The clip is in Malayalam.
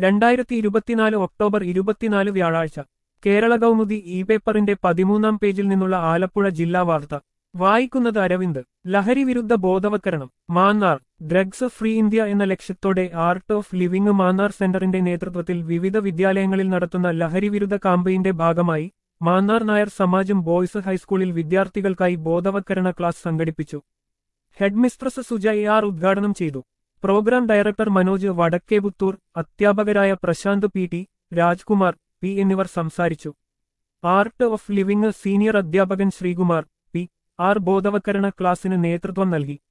രണ്ടായിരത്തി ഇരുപത്തിനാല് ഒക്ടോബർ ഇരുപത്തിനാല് വ്യാഴാഴ്ച കേരള കൗമുദി ഇ പേപ്പറിന്റെ പതിമൂന്നാം പേജിൽ നിന്നുള്ള ആലപ്പുഴ ജില്ലാ വാർത്ത വായിക്കുന്നത് അരവിന്ദ് ലഹരി വിരുദ്ധ ബോധവൽക്കരണം മാന്നാർ ഡ്രഗ്സ് ഫ്രീ ഇന്ത്യ എന്ന ലക്ഷ്യത്തോടെ ആർട്ട് ഓഫ് ലിവിംഗ് മാന്നാർ സെന്ററിന്റെ നേതൃത്വത്തിൽ വിവിധ വിദ്യാലയങ്ങളിൽ നടത്തുന്ന ലഹരി വിരുദ്ധ കാമ്പയിന്റെ ഭാഗമായി മാന്നാർ നായർ സമാജം ബോയ്സ് ഹൈസ്കൂളിൽ വിദ്യാർത്ഥികൾക്കായി ബോധവൽക്കരണ ക്ലാസ് സംഘടിപ്പിച്ചു ഹെഡ്മിസ്ട്രസ് സുജയ് ആർ ഉദ്ഘാടനം ചെയ്തു പ്രോഗ്രാം ഡയറക്ടർ മനോജ് വടക്കേപുത്തൂർ അധ്യാപകരായ Prasanth P T Rajkumar P എന്നിവർ സംസാരിച്ചു ആർട്ട് ഓഫ് ലിവിംഗ് സീനിയർ അധ്യാപകൻ ശ്രീകുമാർ പി ആർ ബോധവൽക്കരണ ക്ലാസിന് നേതൃത്വം നൽകി